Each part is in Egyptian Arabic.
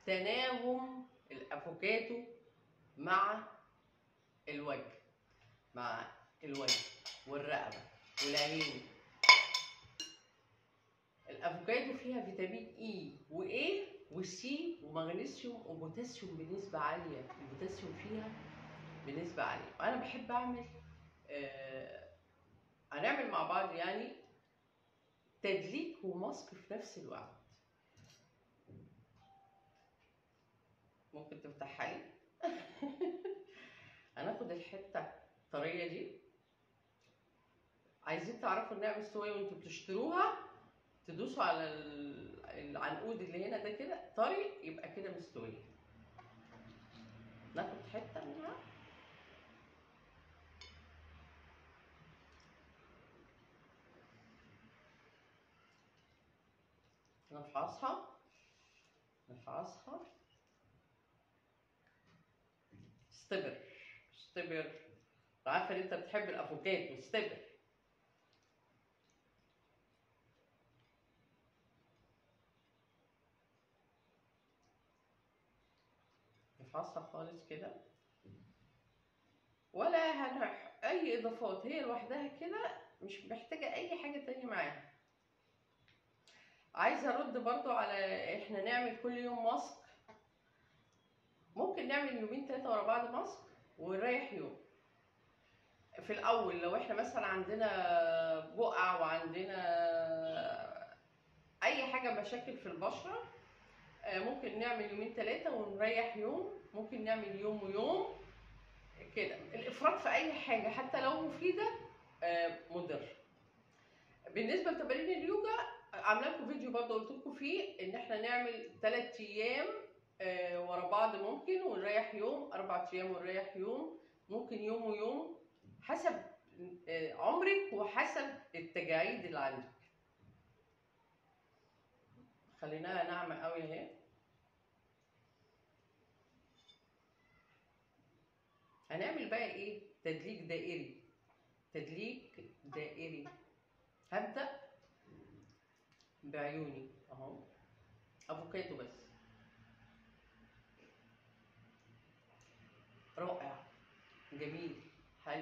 تناغم الافوكاتو مع الوجه مع الوجه والرقبه والعين الافوكادو فيها فيتامين اي واي وسي ومغنيسيوم وبوتاسيوم بنسبه عاليه البوتاسيوم فيها بنسبه عاليه وانا بحب اعمل آه هنعمل مع بعض يعني تدليك وماسك في نفس الوقت ممكن تفتحها لي هناخد الحته الطريه دي عايزين تعرفوا انها مستويه وانتوا بتشتروها تدوسوا على ال- العنقود اللي هنا ده كده طري يبقى كده مستويه ناخد حته منها نفعصها نفعصها استبر استبر عارفه ان انت بتحب الافوكاتو استبر نفعصها خالص كده ولا هنح اي اضافات هي لوحدها كده مش محتاجه اي حاجه تانية معاها عايزه ارد برضو على احنا نعمل كل يوم ماسك ممكن نعمل يومين ثلاثه ورا بعض ماسك ونريح يوم في الاول لو احنا مثلا عندنا بقع وعندنا اي حاجه مشاكل في البشره آه، ممكن نعمل يومين ثلاثه ونريح يوم ممكن نعمل يوم ويوم كده الافراط في اي حاجه حتى لو مفيده آه، مضر بالنسبه لتمارين اليوجا عامله لكم فيديو برضه قلت لكم فيه ان احنا نعمل ثلاث ايام آه، ورا بعض ممكن ونريح يوم اربع ايام ونريح يوم ممكن يوم ويوم حسب آه، عمرك وحسب التجاعيد اللي عندك خليناها ناعمه قوي اهي هنعمل بقى ايه تدليك دائري تدليك دائري هبدأ بعيوني اهو افوكاتو بس رائع جميل حلو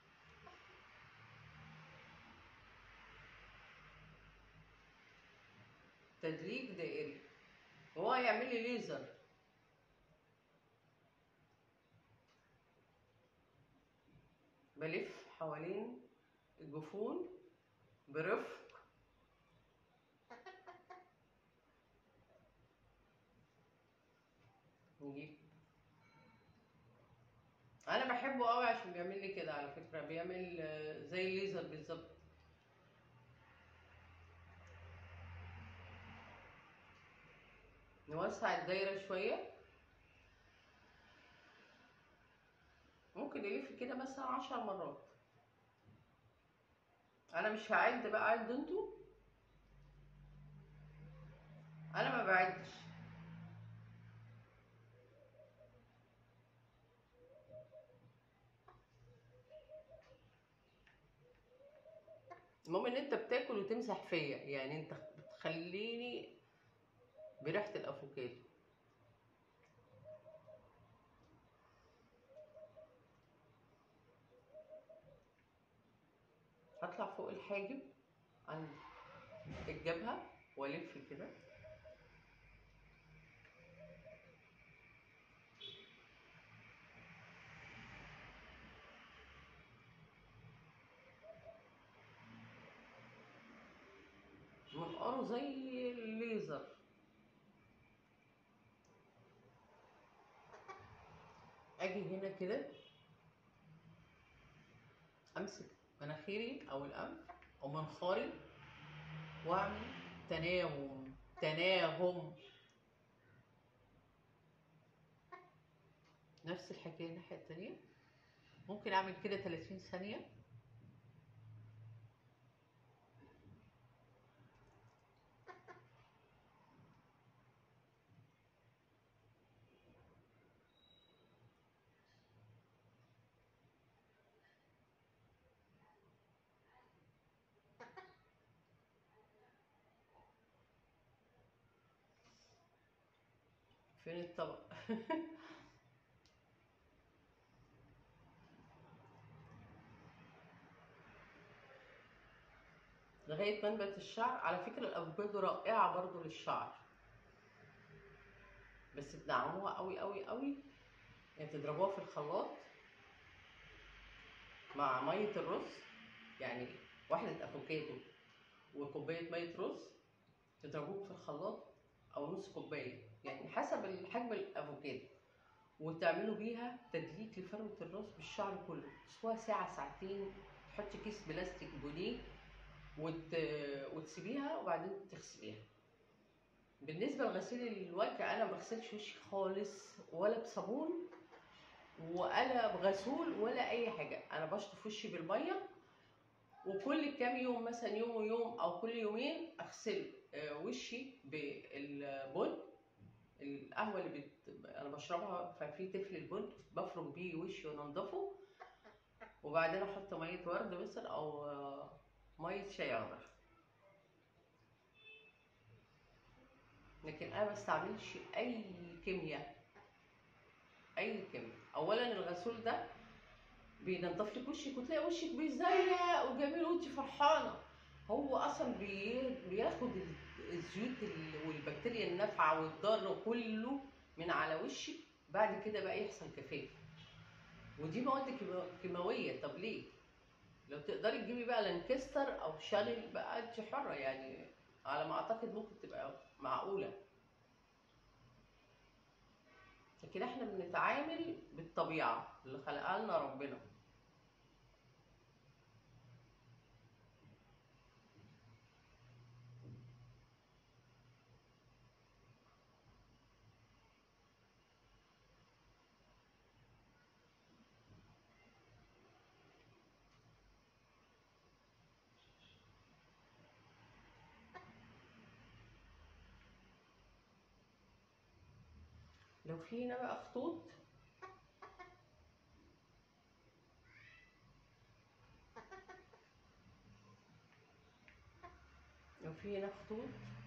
تدليك دائري هو هيعمل لي ليزر بلف حوالين الجفون برفق نجيب انا بحبه قوي عشان بيعمل لي كده على فكره بيعمل آه، زي الليزر بالظبط نوسع الدايره شويه ممكن يلف كده مثلا عشر مرات انا مش هعد بقى عد انتوا انا ما بعدش المهم ان انت بتاكل وتمسح فيا يعني انت بتخليني بريحه الافوكادو هطلع فوق الحاجب عند الجبهه والف كده منقاره زي الليزر اجي هنا كده امسك مناخيري او الانف او منخاري واعمل تناغم تناغم نفس الحكايه الناحيه التانيه ممكن اعمل كده 30 ثانيه فين الطبق لغايه ما نبت الشعر على فكره الافوكادو رائعه برضو للشعر بس تدعموها قوي قوي قوي يعني تضربوها في الخلاط مع ميه الرز يعني واحده افوكادو وكوبايه ميه رز تضربوهم في الخلاط او نص كوبايه يعني حسب حجم الافوكادو وتعملوا بيها تدليك لفروه الراس بالشعر كله تسويها ساعه ساعتين تحطي كيس بلاستيك بونيه وت... وتسيبيها وبعدين تغسليها بالنسبه لغسيل الوجه انا ما بغسلش وشي خالص ولا بصابون ولا بغسول ولا اي حاجه انا بشطف وشي بالميه وكل كام يوم مثلا يوم ويوم او كل يومين اغسل آه، وشي بالبن القهوه اللي بت... انا بشربها ففي تفل البن بفرك بيه وشي وانضفه وبعدين احط ميه ورد مثلا او آه، ميه شاي اخضر لكن انا ما بستعملش اي كيمياء اي كيمياء اولا الغسول ده بينضف لك وشك وتلاقي وشك بيزرق وجميل وانت فرحانه هو اصلا بي- بياخد ال- الزيوت ال- والبكتيريا النافعه والضاره كله من على وشك بعد كده بقى يحصل جفاف ودي مواد كيما- كيماويه طب ليه لو تقدري تجيبي بقى لانكستر او شانل بقى انت حره يعني على ما اعتقد ممكن تبقى معقوله لكن احنا بنتعامل بالطبيعه اللي خلقها لنا ربنا لو في هنا بقى خطوط لو في هنا خطوط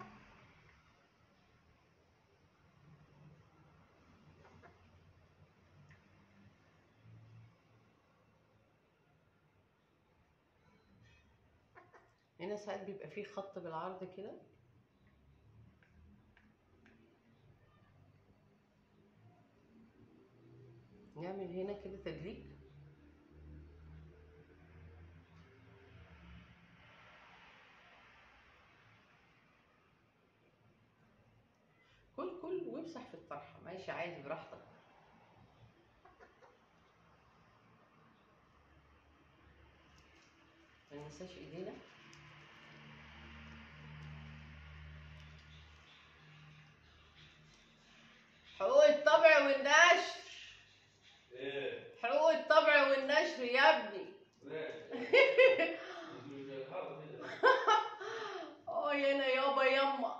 هنا ساعات بيبقى فيه خط بالعرض كده نعمل هنا كده تدليك كل كل وامسح في الطرحة ماشي عادي براحتك ما ننساش ايدينا حقوق الطبع والنشر ايه حقوق الطبع والنشر يا ابني ماشي مش هيلحقوا كده اه هنا يابا يما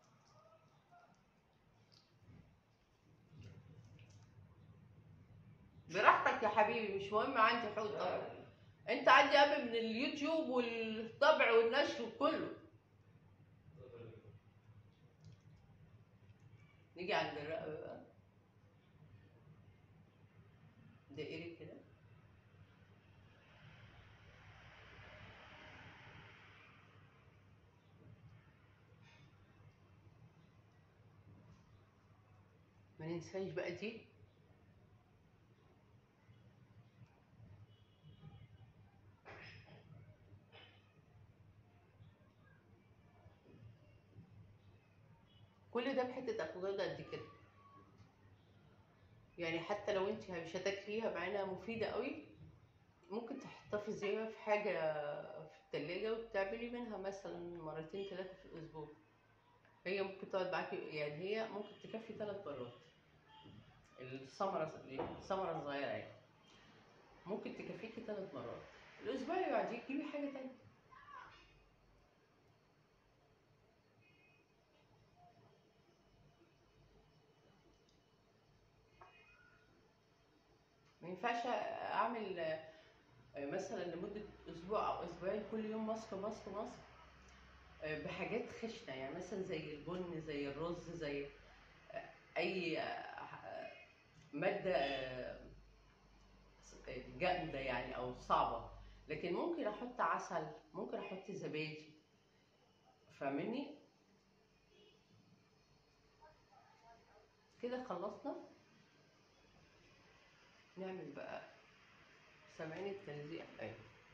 براحتك يا حبيبي مش مهم عندي حقوق طبع انت عندي اب من اليوتيوب والطبع والنشر وكله نيجي عند الرقبه بقى دائري كده ما ننساش بقى دي كل ده بحته افوكادو قد كده يعني حتى لو انت مش هتاكليها مع انها مفيده قوي ممكن تحتفظيها في حاجه في التلاجة وتعملي منها مثلا مرتين ثلاثه في الاسبوع هي ممكن تقعد معاكي يعني هي ممكن تكفي ثلاث مرات الثمره الثمره الصغيره يعني ممكن تكفيكي ثلاث مرات الاسبوع اللي بعديه تجيبي حاجه تانية ما ينفعش اعمل آه، مثلا لمده اسبوع او اسبوعين كل يوم ماسك ماسك ماسك آه، بحاجات خشنه يعني مثلا زي البن زي الرز زي آه، اي آه، ماده آه، جامده يعني او صعبه لكن ممكن احط عسل ممكن احط زبادي فاهمني كده خلصنا نعمل بقى سامعين التلزيق ايوه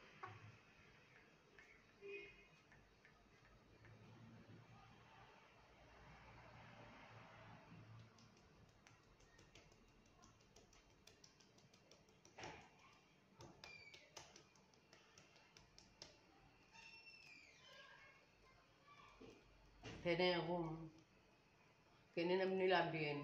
تناغم كأننا بنلعب بيانو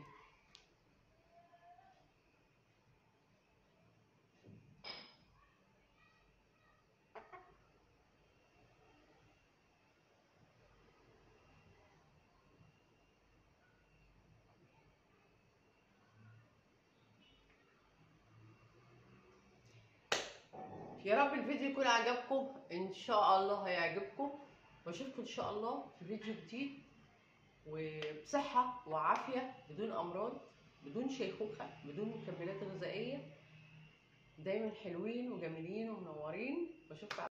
يا رب الفيديو يكون عجبكم ان شاء الله هيعجبكم واشوفكم ان شاء الله في فيديو جديد وبصحة وعافية بدون امراض بدون شيخوخة بدون مكملات غذائية دايما حلوين وجميلين ومنورين واشوفكم